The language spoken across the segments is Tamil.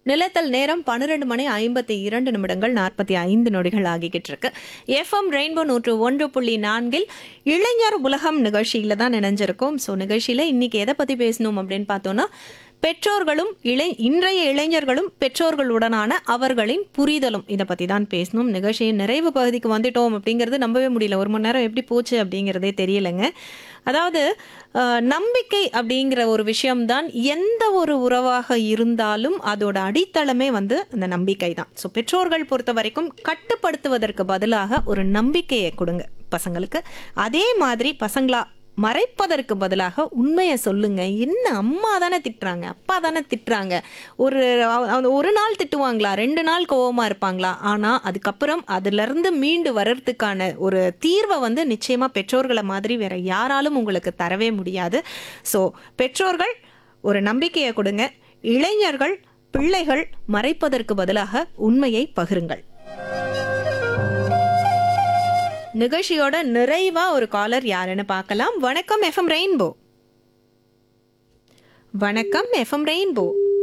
நிலத்தல் நேரம் பன்னிரெண்டு மணி ஐம்பத்தி இரண்டு நிமிடங்கள் நாற்பத்தி ஐந்து நொடிகள் ஆகிக்கிட்டு இருக்கு எஃப்எம் ரெயின்போ நூற்று ஒன்று புள்ளி நான்கில் இளைஞர் உலகம் நிகழ்ச்சியில தான் நினைஞ்சிருக்கோம் ஸோ நிகழ்ச்சியில இன்னைக்கு எதை பத்தி பேசணும் அப்படின்னு பார்த்தோம்னா பெற்றோர்களும் இளை இன்றைய இளைஞர்களும் பெற்றோர்களுடனான அவர்களின் புரிதலும் இதை பற்றி தான் பேசணும் நிகழ்ச்சியின் நிறைவு பகுதிக்கு வந்துட்டோம் அப்படிங்கிறது நம்பவே முடியல ஒரு மணி நேரம் எப்படி போச்சு அப்படிங்கிறதே தெரியலைங்க அதாவது அஹ், நம்பிக்கை அப்படிங்கிற ஒரு விஷயம்தான் எந்த ஒரு உறவாக இருந்தாலும் அதோட அடித்தளமே வந்து அந்த நம்பிக்கை தான் ஸோ பெற்றோர்கள் பொறுத்த வரைக்கும் கட்டுப்படுத்துவதற்கு பதிலாக ஒரு நம்பிக்கையை கொடுங்க பசங்களுக்கு அதே மாதிரி பசங்களா மறைப்பதற்கு பதிலாக உண்மையை சொல்லுங்க என்ன அம்மா தானே திட்டுறாங்க அப்பா தானே திட்டுறாங்க ஒரு அவ- அவ- ஒரு நாள் திட்டுவாங்களா ரெண்டு நாள் கோவமா இருப்பாங்களா ஆனா அதுக்கப்புறம் அதுல இருந்து மீண்டு வர்றதுக்கான ஒரு தீர்வை வந்து நிச்சயமா பெற்றோர்களை மாதிரி வேற யாராலும் உங்களுக்கு தரவே முடியாது ஸோ பெற்றோர்கள் ஒரு நம்பிக்கையை கொடுங்க இளைஞர்கள் பிள்ளைகள் மறைப்பதற்கு பதிலாக உண்மையை பகிருங்கள் நிகழ்ச்சியோட நிறைவா ஒரு காலர் யாருன்னு பார்க்கலாம் வணக்கம் எஃப்எம் ரெயின்போ வணக்கம் எஃப்எம் ரெயின்போ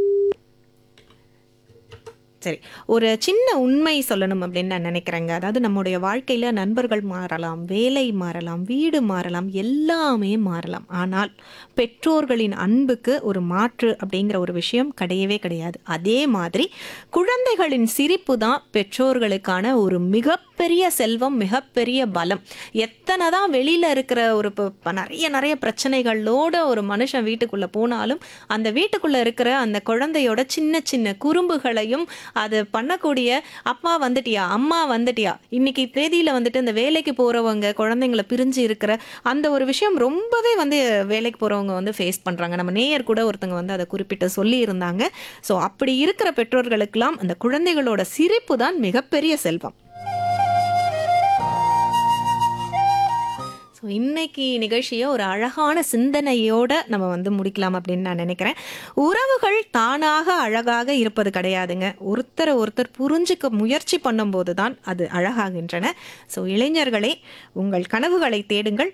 சரி ஒரு சின்ன உண்மை சொல்லணும் அப்படின்னு நான் நினைக்கிறேங்க அதாவது நம்முடைய வாழ்க்கையில நண்பர்கள் மாறலாம் வேலை மாறலாம் வீடு மாறலாம் எல்லாமே மாறலாம் ஆனால் பெற்றோர்களின் அன்புக்கு ஒரு மாற்று அப்படிங்கிற ஒரு விஷயம் கிடையவே கிடையாது அதே மாதிரி குழந்தைகளின் சிரிப்பு தான் பெற்றோர்களுக்கான ஒரு மிகப்பெரிய செல்வம் மிகப்பெரிய பலம் எத்தனை தான் வெளியில இருக்கிற ஒரு ப- ப- நிறைய நிறைய பிரச்சனைகளோட ஒரு மனுஷன் வீட்டுக்குள்ள போனாலும் அந்த வீட்டுக்குள்ள இருக்கிற அந்த குழந்தையோட சின்ன சின்ன குறும்புகளையும் அது பண்ணக்கூடிய அப்பா வந்துட்டியா அம்மா வந்துட்டியா இன்னைக்கு தேதியில வந்துட்டு இந்த வேலைக்கு போறவங்க குழந்தைங்களை பிரிஞ்சு இருக்கிற அந்த ஒரு விஷயம் ரொம்பவே வந்து வேலைக்கு போறவங்க வந்து ஃபேஸ் பண்றாங்க நம்ம நேயர் கூட ஒருத்தங்க வந்து அதை குறிப்பிட்டு சொல்லி இருந்தாங்க ஸோ அப்படி இருக்கிற பெற்றோர்களுக்கெல்லாம் அந்த குழந்தைகளோட சிரிப்பு தான் மிகப்பெரிய செல்வம் ஸோ இன்னைக்கு நிகழ்ச்சியை ஒரு அழகான சிந்தனையோட நம்ம வந்து முடிக்கலாம் அப்படின்னு நான் நினைக்கிறேன் உறவுகள் தானாக அழகாக இருப்பது கிடையாதுங்க ஒருத்தரை ஒருத்தர் புரிஞ்சுக்க முயற்சி பண்ணும்போது தான் அது அழகாகின்றன ஸோ இளைஞர்களே உங்கள் கனவுகளை தேடுங்கள்